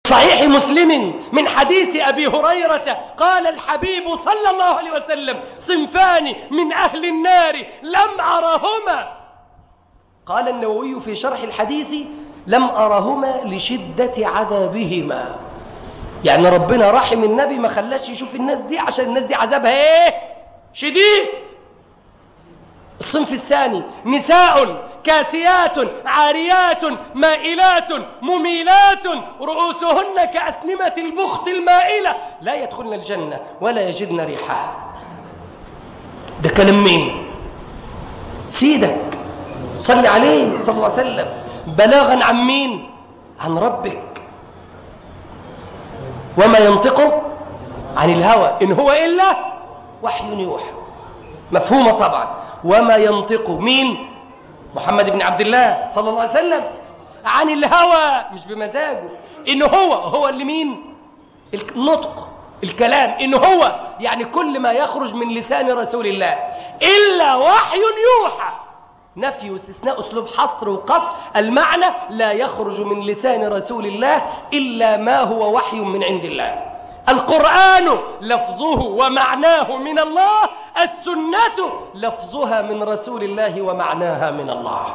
صحيح مسلم من حديث أبي هريرة قال الحبيب صلى الله عليه وسلم صنفان من أهل النار لم أرهما قال النووي في شرح الحديث لم أرهما لشدة عذابهما يعني ربنا رحم النبي ما خلاش يشوف الناس دي عشان الناس دي عذابها ايه شديد الصنف الثاني نساء كاسيات عاريات مائلات مميلات رؤوسهن كأسنمة البخت المائلة لا يدخلن الجنة ولا يجدن ريحها ده كلام مين سيدك صل عليه صلى الله عليه وسلم بلاغا عن مين عن ربك وما ينطق عن الهوى إن هو إلا وحي يوحى مفهومة طبعا وما ينطق مين محمد بن عبد الله صلى الله عليه وسلم عن الهوى مش بمزاجه إن هو هو اللي مين النطق الكلام إن هو يعني كل ما يخرج من لسان رسول الله إلا وحي يوحى نفي واستثناء أسلوب حصر وقصر المعنى لا يخرج من لسان رسول الله إلا ما هو وحي من عند الله القرآن لفظه ومعناه من الله السنة لفظها من رسول الله ومعناها من الله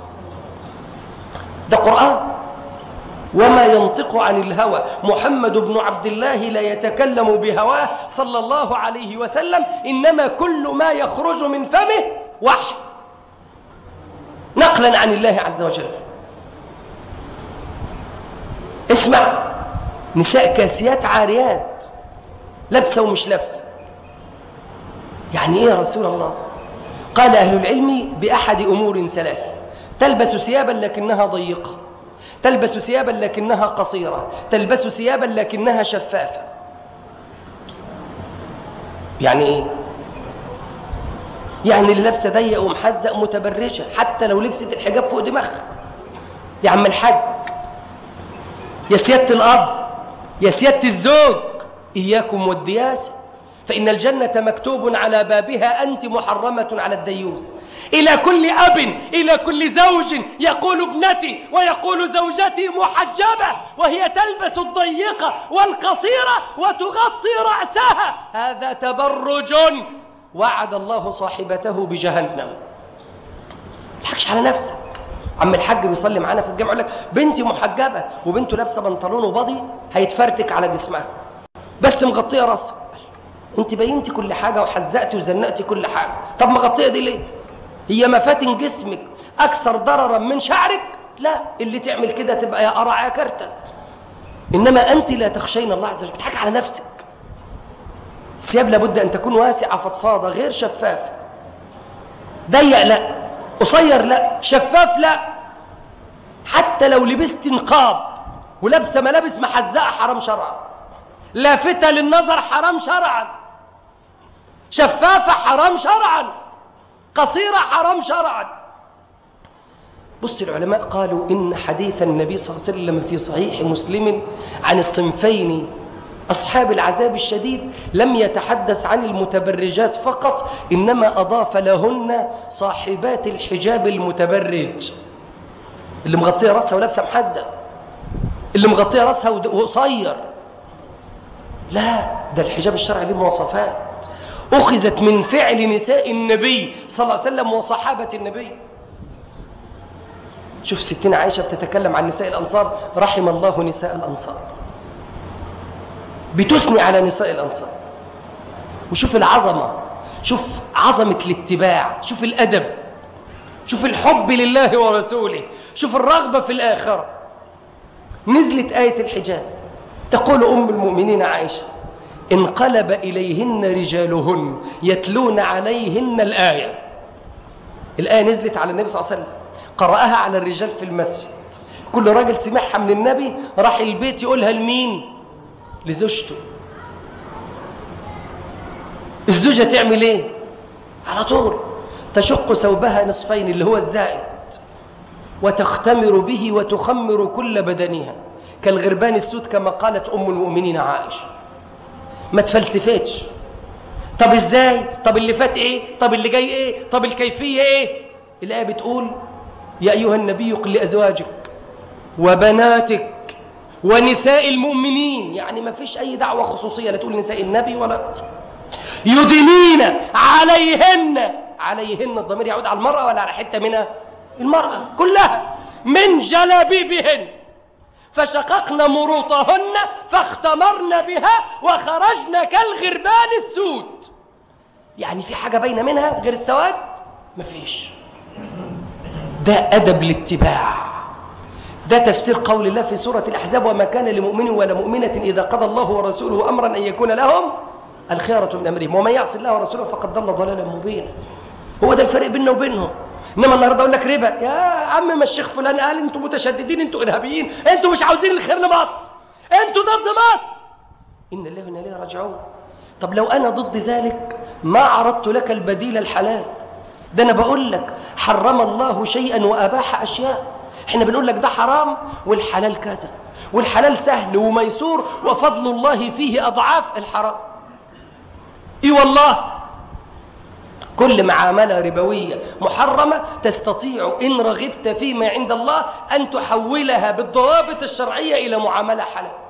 ده قرآن وما ينطق عن الهوى محمد بن عبد الله لا يتكلم بهواه صلى الله عليه وسلم إنما كل ما يخرج من فمه وحي نقلا عن الله عز وجل اسمع نساء كاسيات عاريات لابسه ومش لابسه يعني ايه يا رسول الله قال اهل العلم باحد امور ثلاثه تلبس ثيابا لكنها ضيقه تلبس ثيابا لكنها قصيره تلبس ثيابا لكنها شفافه يعني ايه يعني اللي لابسه ضيق ومحزق متبرجه حتى لو لبست الحجاب فوق دماغها يا عم الحاج يا سياده الاب يا سياده الزوج اياكم والدياسه فإن الجنة مكتوب على بابها أنت محرمة على الديوس إلى كل أب إلى كل زوج يقول ابنتي ويقول زوجتي محجبة وهي تلبس الضيقة والقصيرة وتغطي رأسها هذا تبرج وعد الله صاحبته بجهنم تضحكش على نفسك عم الحاج بيصلي معانا في الجامع يقول لك بنتي محجبه وبنته لابسه بنطلون وباضي هيتفرتك على جسمها بس مغطيه راسها انت بينتي كل حاجه وحزقتي وزنقتي كل حاجه طب مغطيه دي ليه هي مفاتن جسمك اكثر ضررا من شعرك لا اللي تعمل كده تبقى يا قرع يا كرته انما انت لا تخشين الله عز وجل بتضحك على نفسك الثياب لابد ان تكون واسعه فضفاضه غير شفافه ضيق لا قصير لا شفاف لا حتى لو لبست نقاب ولابسه ملابس محزقه حرام شرعا لافته للنظر حرام شرعا شفافه حرام شرعا قصيره حرام شرعا بص العلماء قالوا ان حديث النبي صلى الله عليه وسلم في صحيح مسلم عن الصنفين أصحاب العذاب الشديد لم يتحدث عن المتبرجات فقط إنما أضاف لهن صاحبات الحجاب المتبرج اللي مغطية رأسها ولابسة محزة اللي مغطية رأسها وقصير لا ده الحجاب الشرعي له مواصفات أخذت من فعل نساء النبي صلى الله عليه وسلم وصحابة النبي شوف ستين عائشة بتتكلم عن نساء الأنصار رحم الله نساء الأنصار بتثني على نساء الأنصار وشوف العظمة شوف عظمة الاتباع شوف الأدب شوف الحب لله ورسوله شوف الرغبة في الآخرة نزلت آية الحجاب تقول أم المؤمنين عائشة انقلب إليهن رجالهن يتلون عليهن الآية الآية نزلت على النبي صلى الله عليه وسلم قرأها على الرجال في المسجد كل راجل سمعها من النبي راح البيت يقولها لمين لزوجته الزوجة تعمل ايه على طول تشق ثوبها نصفين اللي هو الزائد وتختمر به وتخمر كل بدنها كالغربان السود كما قالت أم المؤمنين عائشة ما تفلسفتش طب ازاي طب اللي فات ايه طب اللي جاي ايه طب الكيفية ايه الآية بتقول يا أيها النبي قل لأزواجك وبناتك ونساء المؤمنين يعني ما فيش أي دعوة خصوصية لا تقول نساء النبي ولا يدنين عليهن عليهن الضمير يعود على المرأة ولا على حتة منها المرأة كلها من جلابيبهن فشققن مروطهن فاختمرن بها وخرجن كالغربان السود يعني في حاجة باينة منها غير السواد مفيش ده أدب الاتباع ده تفسير قول الله في سورة الأحزاب وما كان لمؤمن ولا مؤمنة إذا قضى الله ورسوله أمرا أن يكون لهم الخيرة من أمرهم ومن يعصي الله ورسوله فقد ضل ضلالا مبينا هو ده الفرق بيننا وبينهم انما النهارده اقول لك ربا يا عم ما الشيخ فلان قال انتوا متشددين انتوا ارهابيين انتوا مش عاوزين الخير لمصر انتوا ضد مصر ان الله وانا اليه راجعون طب لو انا ضد ذلك ما عرضت لك البديل الحلال ده انا بقول لك حرم الله شيئا واباح اشياء احنا بنقول لك ده حرام والحلال كذا والحلال سهل وميسور وفضل الله فيه اضعاف الحرام اي والله كل معاملة ربوية محرمة تستطيع إن رغبت فيما عند الله أن تحولها بالضوابط الشرعية إلى معاملة حلال